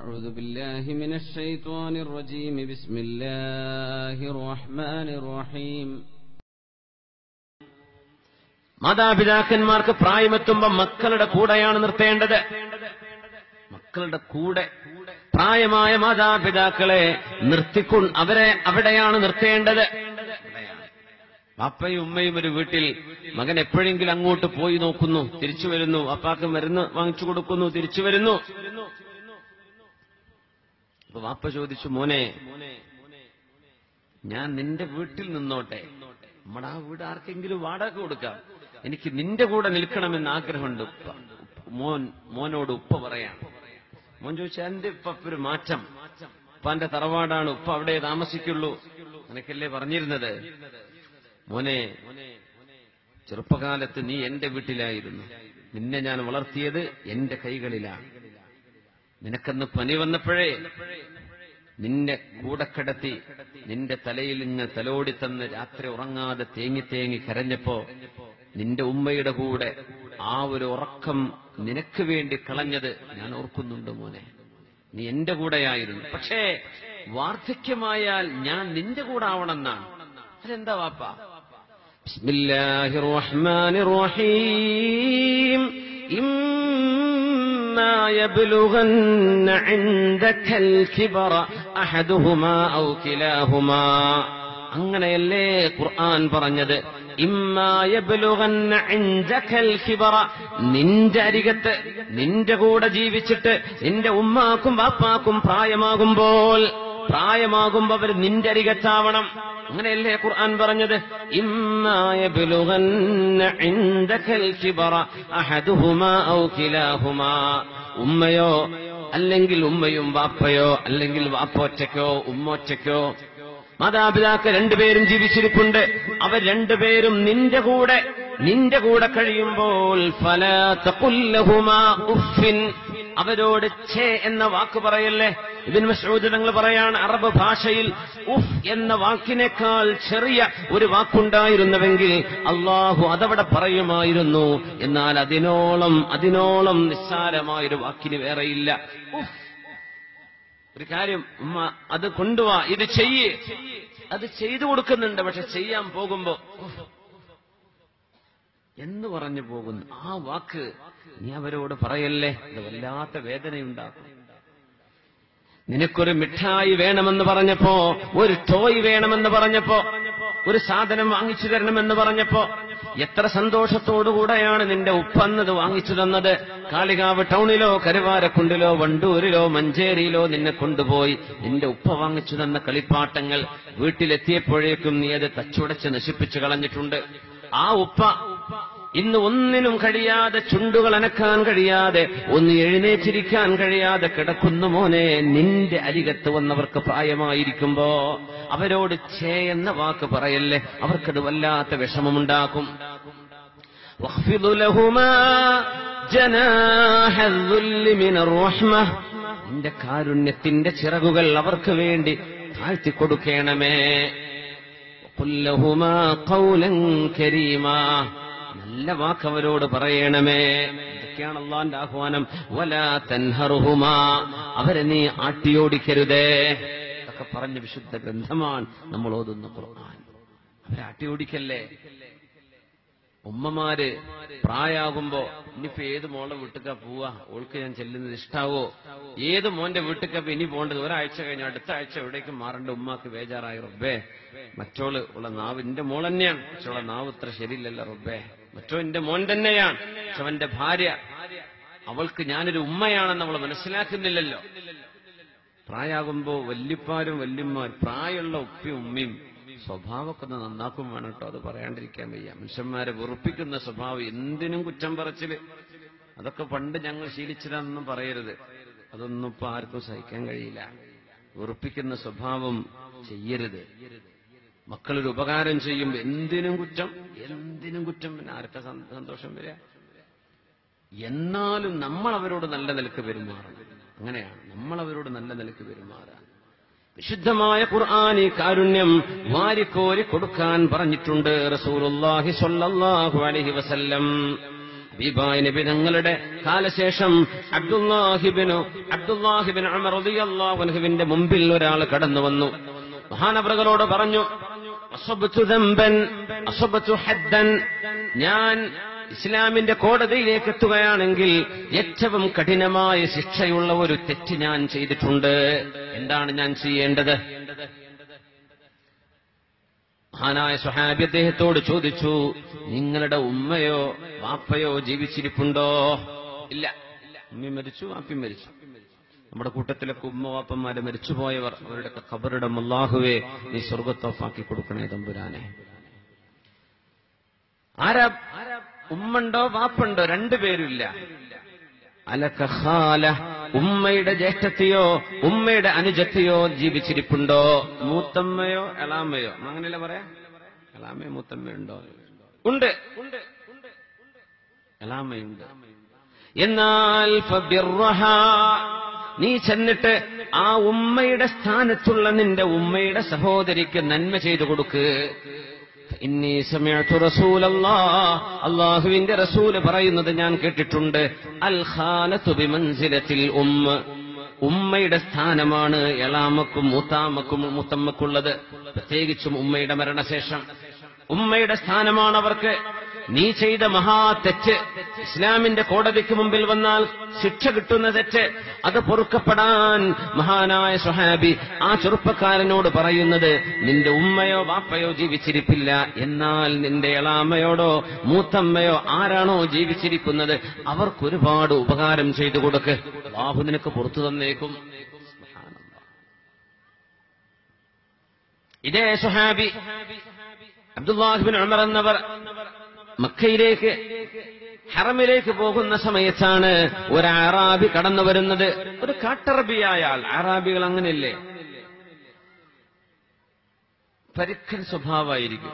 أعوذ بالله من الشيطان الرجيم بسم الله الرحمن الرحيم മാതാപിതാക്കന്മാർക്ക് പ്രായമെത്തുമ്പോ മക്കളുടെ കൂടെയാണ് നിർത്തേണ്ടത് മക്കളുടെ കൂടെ പ്രായമായ മാതാപിതാക്കളെ നിർത്തിക്കൊ അവരെ അവിടെയാണ് നിർത്തേണ്ടത് അപ്പയും ഉമ്മയും ഒരു വീട്ടിൽ മകൻ എപ്പോഴെങ്കിലും അങ്ങോട്ട് പോയി നോക്കുന്നു തിരിച്ചു വരുന്നു അപ്പാക്ക് മരുന്ന് വാങ്ങിച്ചു കൊടുക്കുന്നു തിരിച്ചു വരുന്നു അപ്പൊ വാപ്പ ചോദിച്ചു മോനെ ഞാൻ നിന്റെ വീട്ടിൽ നിന്നോട്ടെ നമ്മുടെ ആ വീട് ആർക്കെങ്കിലും വാടക കൊടുക്കാം എനിക്ക് നിന്റെ കൂടെ നിൽക്കണമെന്ന് ആഗ്രഹമുണ്ട് ഉപ്പ മോൻ മോനോട് ഉപ്പ പറയാം മോൻ ചോദിച്ചാൽ എന്റെ ഉപ്പ ഒരു മാറ്റം ഉപ്പാന്റെ തറവാടാണ് ഉപ്പ അവിടെ താമസിക്കുള്ളൂ നിനക്കല്ലേ പറഞ്ഞിരുന്നത് മോനെ ചെറുപ്പകാലത്ത് നീ എന്റെ വീട്ടിലായിരുന്നു നിന്നെ ഞാൻ വളർത്തിയത് എന്റെ കൈകളിലാണ് നിനക്കന്ന് പനി വന്നപ്പോഴേ നിന്നെ കൂടെ കിടത്തി നിന്റെ തലയിൽ നിന്ന് തലോടി തന്ന് രാത്രി ഉറങ്ങാതെ തേങ്ങി തേങ്ങി കരഞ്ഞപ്പോ നിന്റെ ഉമ്മയുടെ കൂടെ ആ ഒരു ഉറക്കം നിനക്ക് വേണ്ടി കളഞ്ഞത് ഞാൻ ഓർക്കുന്നുണ്ട് മോനെ നീ എന്റെ കൂടെയായിരുന്നു പക്ഷേ വാർദ്ധക്യമായാൽ ഞാൻ നിന്റെ കൂടെ ആവണമെന്നാണ് അതെന്താ വാപ്പ ബിസ്മില്ലാഹിർ റഹ്മാനിർ റഹീം إما يبلغن عندك الكبر أحدهما أو كلاهما അങ്ങനെയല്ലേ ഖുർആൻ പറഞ്ഞത് ഇമ്മായബലുഗന്ന ഇൻദകൽ കിബറ നിന്റെ അരികത്ത് നിന്റെ കൂടെ ജീവിച്ചിട്ട് നിന്റെ ഉമ്മാക്കും വാപ്പാക്കും പ്രായമാകുമ്പോൾ പ്രായമാകുമ്പോ അവർ നിന്റെ അരികത്താവണം അങ്ങനെയല്ലേ ഖുർആൻ പറഞ്ഞത് ഇമ്മായബലുഗന്ന ഇൻദകൽ കിബറ അഹദുഹുമാ ഔ കിലാഹുമാ ഉമ്മയോ അല്ലെങ്കിൽ ഉമ്മയും വാപ്പയോ അല്ലെങ്കിൽ വാപ്പോറ്റയ്ക്കോ ഉമ്മോറ്റയ്ക്കോ മാതാപിതാക്കൾ രണ്ടുപേരും ജീവിച്ചിരിപ്പുണ്ട് അവർ രണ്ടുപേരും നിന്റെ കൂടെ നിന്റെ കൂടെ കഴിയുമ്പോൾ ഫലാത്തകുല്ലഹുമാ ഉഫിൻ അവരോട് ഛേ എന്ന വാക്ക് പറയല്ലേ ഇതിന് മസൂദ് തങ്ങൾ പറയാണ് അറബ് ഭാഷയിൽ ഉഫ് എന്ന വാക്കിനേക്കാൾ ചെറിയ ഒരു വാക്കുണ്ടായിരുന്നുവെങ്കിൽ അള്ളാഹു അതവിടെ പറയുമായിരുന്നു എന്നാൽ അതിനോളം അതിനോളം നിസ്സാരമായൊരു വാക്കിന് വേറെയില്ല ഉഫ് ഒരു കാര്യം ഉമ്മ അത് കൊണ്ടുവാ ഇത് ചെയ്യ് അത് ചെയ്തു കൊടുക്കുന്നുണ്ട് പക്ഷെ ചെയ്യാൻ പോകുമ്പോ ഉഫ്, എന്ന് പറഞ്ഞു പോകുന്നു ആ വാക്ക് നീ അവരോട് പറയല്ലേ അത് വല്ലാത്ത വേദനയുണ്ടാക്കും നിനക്കൊരു മിഠായി വേണമെന്ന് പറഞ്ഞപ്പോ ഒരു ടോയ് വേണമെന്ന് പറഞ്ഞപ്പോ ഒരു സാധനം വാങ്ങിച്ചു തരണമെന്ന് പറഞ്ഞപ്പോ എത്ര സന്തോഷത്തോടുകൂടെയാണ് നിന്റെ ഉപ്പന്നത് വാങ്ങിച്ചു തന്നത് കാളികാവ് ടൗണിലോ കരുവാരക്കുണ്ടിലോ വണ്ടൂരിലോ മഞ്ചേരിയിലോ നിന്നെ കൊണ്ടുപോയി നിന്റെ ഉപ്പ വാങ്ങിച്ചു തന്ന കളിപ്പാട്ടങ്ങൾ വീട്ടിലെത്തിയപ്പോഴേക്കും നീ അത് തച്ചുടച്ച് നശിപ്പിച്ചു കളഞ്ഞിട്ടുണ്ട് ആ ഉപ്പ ഇന്ന് ഒന്നിനും കഴിയാതെ ചുണ്ടുകൾ അനക്കാൻ കഴിയാതെ ഒന്ന് എഴുന്നേറ്റിരിക്കാൻ കഴിയാതെ കിടക്കുന്നു മോനെ നിന്റെ അരികത്ത് വന്നവർക്ക് പ്രായമായിരിക്കുമ്പോ അവരോട് ഛേ എന്ന വാക്ക് പറയല്ലേ അവർക്കത് വല്ലാത്ത വിഷമമുണ്ടാക്കും واخفض لهما جناح الذل من الرحمة നിന്റെ കാരുണ്യത്തിന്റെ ചിറകുകൾ അവർക്ക് വേണ്ടി താഴ്ത്തിക്കൊടുക്കണമേ وقل لهما قولا كريما നല്ല വാക്ക് അവരോട് പറയണമേ ഇതൊക്കെയാണ് അള്ളാന്റെ ആഹ്വാനം വലാ തൻഹറുഹുമാ അവരെ നീ ആട്ടിയോടിക്കരുതേ ഇതൊക്കെ പറഞ്ഞ വിശുദ്ധ ഗ്രന്ഥമാണ് നമ്മൾ ഓതുന്ന ഖുർആൻ അവരെ ആട്ടിയോടിക്കല്ലേ ഉമ്മമാര് പ്രായാകുമ്പോ ഇനിയിപ്പോ ഏത് മോളെ വീട്ടുക പോവാ ഓൾക്ക് ഞാൻ ചെല്ലുന്നത് ഇഷ്ടാവോ ഏത് മോന്റെ വീട്ടുക ഇനി പോകേണ്ടത് ഒരാഴ്ച കഴിഞ്ഞ അടുത്ത ആഴ്ച എവിടേക്കും മാറേണ്ട ഉമ്മാക്ക് ബേജാറായി റബ്ബേ മറ്റോള് ഉള്ള നാവ് എന്റെ മോൾ തന്നെയാണ് പക്ഷെ ഉള്ള നാവ് ഇത്ര ശരിയില്ലല്ലോ റബ്ബേ മറ്റോ എന്റെ മോൻ തന്നെയാണ് പക്ഷെ അവന്റെ ഭാര്യ അവൾക്ക് ഞാനൊരു ഉമ്മയാണെന്ന് അവൾ മനസ്സിലാക്കുന്നില്ലല്ലോ പ്രായാകുമ്പോ വല്യപ്പാരും വല്യന്മാർ പ്രായമുള്ള ഉപ്പയും ഉമ്മയും സ്വഭാവമൊക്കെ ഒന്ന് നന്നാക്കും വേണം കേട്ടോ അത് പറയാണ്ടിരിക്കാൻ വയ്യ മനുഷ്യന്മാരെ വെറുപ്പിക്കുന്ന സ്വഭാവം എന്തിനും കുറ്റം പറച്ചില് അതൊക്കെ പണ്ട് ഞങ്ങൾ ശീലിച്ചതാണെന്നും പറയരുത് അതൊന്നും ഇപ്പൊ ആർക്കും സഹിക്കാൻ കഴിയില്ല വെറുപ്പിക്കുന്ന സ്വഭാവം ചെയ്യരുത് മക്കളൊരു ഉപകാരം ചെയ്യുമ്പോൾ എന്തിനും കുറ്റം എന്തിനും കുറ്റം പിന്നെ ആർക്കാ സന്തോ- സന്തോഷം വരിക എന്നാലും നമ്മൾ അവരോട് നല്ല നിലക്ക് പെരുമാറണം അങ്ങനെയാണ് നമ്മൾ അവരോട് നല്ല നിലക്ക് പെരുമാറാൻ വിശുദ്ധമായ ഖുർആൻ ഈ കാരുണ്യം വാരിക്കോരി കൊടുക്കാൻ പറഞ്ഞിട്ടുണ്ട് റസൂലുള്ളാഹി സ്വല്ലല്ലാഹു അലൈഹി വസല്ലം ഹബീബായ നബി തങ്ങളുടെ കാലശേഷം അബ്ദുല്ലാഹിബിനു അബ്ദുല്ലാഹിബിൻ ഉമർ റളിയല്ലാഹു അൻഹുവിന്റെ മുമ്പിൽ ഒരാൾ കടന്നു വന്നു മഹാനവറുകളോട് പറഞ്ഞു അസബത്തു ദംബൻ അസബത്തു ഹദ്ദൻ ഞാൻ ഇസ്ലാമിന്റെ കോടതിയിലേക്ക് എത്തുകയാണെങ്കിൽ ഏറ്റവും കഠിനമായ ശിക്ഷയുള്ള ഒരു തെറ്റ് ഞാൻ ചെയ്തിട്ടുണ്ട് എന്താണ് ഞാൻ ചെയ്യേണ്ടത് മഹാനായ സുഹാബി അദ്ദേഹത്തോട് ചോദിച്ചു നിങ്ങളുടെ ഉമ്മയോ വാപ്പയോ ജീവിച്ചിരിപ്പുണ്ടോ ഇല്ല ഉമ്മ മരിച്ചു വാപ്പി മരിച്ചു നമ്മുടെ കൂട്ടത്തിലൊക്കെ ഉമ്മ വാപ്പന്മാരെ മരിച്ചുപോയവർ അവരുടെയൊക്കെ ഖബറിടം അല്ലാഹുവേ നീ സ്വർഗത്തോഫാക്കി കൊടുക്കണേ തമ്പുരാനെ ആരാ ഉമ്മണ്ടോ വാപ്പുണ്ടോ രണ്ടുപേരില്ല അലക്ക ഖാല ഉമ്മയുടെ ജ്യേഷ്ഠത്തെയോ ഉമ്മയുടെ അനുജത്തെയോ ജീവിച്ചിരിപ്പുണ്ടോ മൂത്തമ്മയോ എളാമയോ അങ്ങനെയല്ല പറയാ എളാമയോ മൂത്തമ്മയോ ഉണ്ടോ ഉണ്ട് എളാമയുണ്ട് എന്നാൽ ഫബിർറഹ, നീ ചെന്നിട്ട് ആ ഉമ്മയുടെ സ്ഥാനത്തുള്ള നിന്റെ ഉമ്മയുടെ സഹോദരിക്ക് നന്മ ചെയ്തു കൊടുക്ക് ഇന്നീ സമയത്തു റസൂലല്ലാ അള്ളാഹുവിന്റെ റസൂല് പറയുന്നത് ഞാൻ കേട്ടിട്ടുണ്ട് അൽ ഖാലത്തു ബിമൻസിലത്തിൽ ഉമ്മ ഉമ്മയുടെ സ്ഥാനമാണ് എളാമക്കും മൂത്താമക്കും മുത്തമ്മക്കുള്ളത് പ്രത്യേകിച്ചും ഉമ്മയുടെ മരണശേഷം ഉമ്മയുടെ സ്ഥാനമാണ് അവർക്ക് നീ ചെയ്ത മഹാ തെറ്റ് ഇസ്ലാമിന്റെ കോടതിക്ക് മുമ്പിൽ വന്നാൽ ശിക്ഷ കിട്ടുന്ന തെറ്റ് അത് പൊറുക്കപ്പെടാൻ മഹാനായ സുഹാബി ആ ചെറുപ്പക്കാരനോട് പറയുന്നത് നിന്റെ ഉമ്മയോ വാപ്പയോ ജീവിച്ചിരിപ്പില്ല എന്നാൽ നിന്റെ എളാമയോടോ മൂത്തമ്മയോ ആരാണോ ജീവിച്ചിരിക്കുന്നത് അവർക്കൊരുപാട് ഉപകാരം ചെയ്തു കൊടുക്ക് ബാഹു നിനക്ക് പുറത്തു തന്നേക്കും ഇതേ സുഹാബി അബ്ദുല്ലാഹിബിൻ ഉമർ എന്നവർ മക്കയിലേക്ക് ഹറമിലേക്ക് പോകുന്ന സമയത്താണ് ഒരു അറാബി കടന്നു വരുന്നത് ഒരു കാട്ടറബിയായ ആൾ അറാബികൾ അങ്ങനെയല്ലേ പരുക്കൻ സ്വഭാവമായിരിക്കും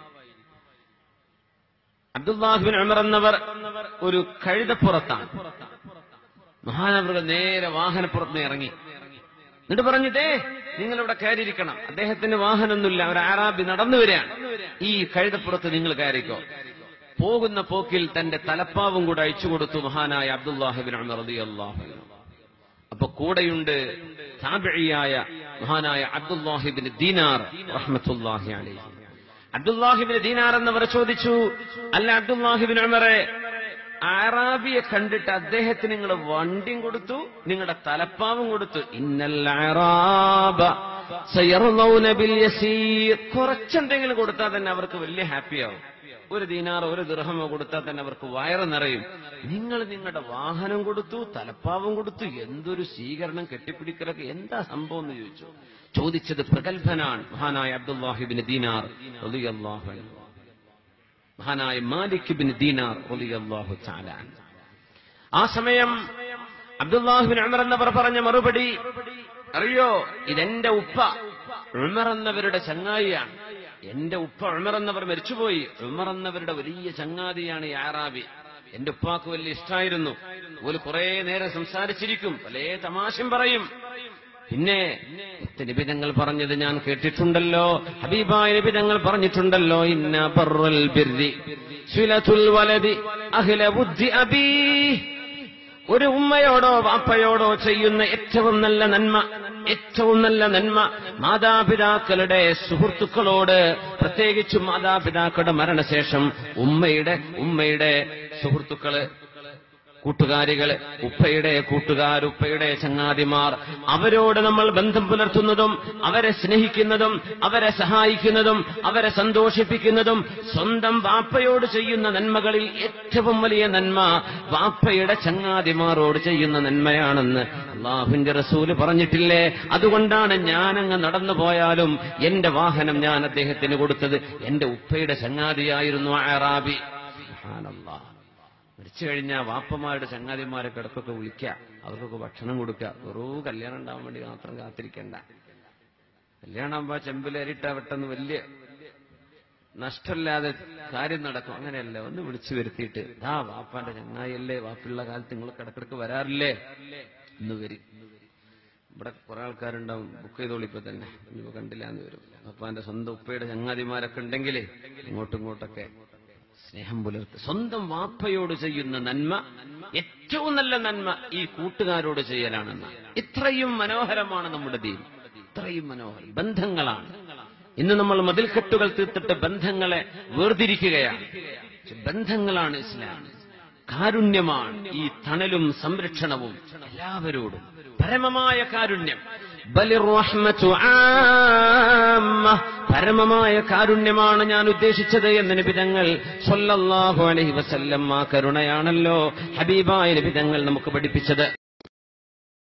അബ്ദുല്ലാഹിബിൻ ഉമർ എന്നവർ ഒരു കഴുതപ്പുറത്താണ് മഹാനവറുകൾ നേരെ വാഹനപ്പുറത്ത് ഇറങ്ങി എന്നിട്ട് പറഞ്ഞിട്ടേ നിങ്ങൾ ഇവിടെ കയറിയിരിക്കണം അദ്ദേഹത്തിന് വാഹനമൊന്നുമില്ല ഒരു ആറാബി നടന്നു വരികയാണ് ഈ കഴുതപ്പുറത്ത് നിങ്ങൾ കയറിക്കോ പോകുന്ന പോക്കിൽ തന്റെ തലപ്പാവും കൂടെ അയച്ചു കൊടുത്തു മഹാനായ അബ്ദുല്ലാഹിബിൻ ഉമർ റളിയല്ലാഹു അൻഹു അപ്പൊ കൂടെയുണ്ട് താബിഴിയായ മഹാനായ അബ്ദുല്ലാഹിബിൻ ദീനാർ റഹ്മത്തുല്ലാഹി അലൈഹി അബ്ദുല്ലാഹിബിൻ ദീനാർ എന്നവർ ചോദിച്ചു അല്ല അബ്ദുല്ലാഹിബിൻ ഉമറെ അറാബിയെ കണ്ടിട്ട് അദ്ദേഹത്തിന് നിങ്ങൾ വണ്ടിയും കൊടുത്തു നിങ്ങളുടെ തലപ്പാവും കൊടുത്തു ഇന്നൽ അറാബ സയർളൗന ബിൽ യസീർ കുറച്ചെന്തെങ്കിലും കൊടുത്താൽ തന്നെ അവർക്ക് വലിയ ഹാപ്പിയാവും ഒരു ദീനാറോ ഒരു ദൃഹമോ കൊടുത്താൽ തന്നെ അവർക്ക് വയറ് നിറയും നിങ്ങൾ നിങ്ങളുടെ വാഹനം കൊടുത്തു തലപ്പാവും കൊടുത്തു എന്തൊരു സ്വീകരണം കെട്ടിപ്പിടിക്കലൊക്കെ എന്താ സംഭവം എന്ന് ചോദിച്ചു ചോദിച്ചത് പ്രഗത്ഭനാണ് മഹാനായ അബ്ദുല്ലാഹിബിൻ ദീനാർ റളിയല്ലാഹു അൻഹു മഹാനായ മാലിക് ബിൻ ദീനാർ റളിയല്ലാഹു തആല അൻഹു. ആ സമയം അബ്ദുല്ലാഹിബിൻ ഉമർ എന്നവർ പറഞ്ഞ മറുപടി അറിയോ ഇതെന്റെ ഉപ്പ ഉമർ എന്നവരുടെ ചങ്ങായിയാണ് എന്റെ ഉപ്പ ഉമർ എന്നവർ മരിച്ചുപോയി ഉമർ എന്നവരുടെ വലിയ ചങ്ങാതിയാണ് ഈ ആറാബി എന്റെ ഉപ്പാക്ക് വലിയ ഇഷ്ടമായിരുന്നു ഒരു കുറെ നേരം സംസാരിച്ചിരിക്കും പല തമാശയും പറയും പിന്നെ നിബിതങ്ങൾ പറഞ്ഞത് ഞാൻ കേട്ടിട്ടുണ്ടല്ലോ ഹബീബായ നിബിതങ്ങൾ പറഞ്ഞിട്ടുണ്ടല്ലോ ഇന്ന ബർറൽ ബിർരി സുലതുൽ വലതി അഹ്ല ബുദ്ധി അബീ ഒരു ഉമ്മയോടോ വാപ്പയോടോ ചെയ്യുന്ന ഏറ്റവും നല്ല നന്മ ഏറ്റവും നല്ല നന്മ മാതാപിതാക്കളുടെ സുഹൃത്തുക്കളോട് പ്രത്യേകിച്ചും മാതാപിതാക്കളുടെ മരണശേഷം ഉമ്മയുടെ ഉമ്മയുടെ സുഹൃത്തുക്കള് കൂട്ടുകാരികള് ഉപ്പയുടെ കൂട്ടുകാർ ഉപ്പയുടെ ചങ്ങാതിമാർ അവരോട് നമ്മൾ ബന്ധം പുലർത്തുന്നതും അവരെ സ്നേഹിക്കുന്നതും അവരെ സഹായിക്കുന്നതും അവരെ സന്തോഷിപ്പിക്കുന്നതും സ്വന്തം വാപ്പയോട് ചെയ്യുന്ന നന്മകളിൽ ഏറ്റവും വലിയ നന്മ വാപ്പയുടെ ചങ്ങാതിമാരോട് ചെയ്യുന്ന നന്മയാണെന്ന് അള്ളാഹുവിന്റെ റസൂല് പറഞ്ഞിട്ടില്ലേ അതുകൊണ്ടാണ് ഞാനങ്ങ് നടന്നു പോയാലും എന്റെ വാഹനം ഞാൻ അദ്ദേഹത്തിന് കൊടുത്തത് എന്റെ ഉപ്പയുടെ ചങ്ങാതിയായിരുന്നു ആറാബി സുബ്ഹാനല്ലാഹ് മരിച്ചു കഴിഞ്ഞാൽ വാപ്പമാരുടെ ചങ്ങാതിമാരെ കിടക്കൊക്കെ വിളിക്കുക അവർക്കൊക്കെ ഭക്ഷണം കൊടുക്കുക വെറൂ കല്യാണം ഉണ്ടാവാൻ വേണ്ടി മാത്രം കാത്തിരിക്കണ്ട കല്യാണം ആകുമ്പോ ചെമ്പിലരിട്ട പെട്ടെന്ന് വലിയ നഷ്ടമില്ലാതെ കാര്യം നടക്കും അങ്ങനെയല്ല ഒന്ന് വിളിച്ചു വരുത്തിയിട്ട് ആ വാപ്പാന്റെ ചങ്ങായിയല്ലേ വാപ്പുള്ള കാലത്ത് നിങ്ങൾ കിടക്കിടക്ക് വരാറില്ലേ ഇന്ന് വരും ഇവിടെ കുറെ ആൾക്കാരുണ്ടാവും ബുക്ക് ചെയ്തോളി ഇപ്പൊ തന്നെ ഇനിയിപ്പോ കണ്ടില്ല എന്ന് വരും വാപ്പാന്റെ സ്വന്തം ഉപ്പയുടെ ചങ്ങാതിമാരൊക്കെ ഉണ്ടെങ്കിലേ ഇങ്ങോട്ടും ഇങ്ങോട്ടൊക്കെ സ്നേഹം പുലർത്തുക സ്വന്തം വാപ്പയോട് ചെയ്യുന്ന നന്മ ഏറ്റവും നല്ല നന്മ ഈ കൂട്ടുകാരോട് ചെയ്യലാണെന്ന് ഇത്രയും മനോഹരമാണ് നമ്മുടെ ദീൻ ഇത്രയും മനോഹരം ബന്ധങ്ങളാണ് ഇന്ന് നമ്മൾ മതിൽക്കെട്ടുകൾ തീർത്തിട്ട് ബന്ധങ്ങളെ വേർതിരിക്കുകയാണ് പക്ഷെ ബന്ധങ്ങളാണ് ഇസ്ലാം കാരുണ്യമാണ് ഈ തണലും സംരക്ഷണവും എല്ലാവരോടും പരമമായ കാരുണ്യം ബലിർ റഹ്മത്തു ആമ്മ. പരമമായ കാരുണ്യമാണ് ഞാൻ ഉദ്ദേശിച്ചത് എന്ന് നിബിതങ്ങൾ സല്ലല്ലാഹു അലൈഹി വസല്ലം ആ കരുണയാണല്ലോ ഹബീബായ നിബിതങ്ങൾ നമുക്ക് പഠിപ്പിച്ചത്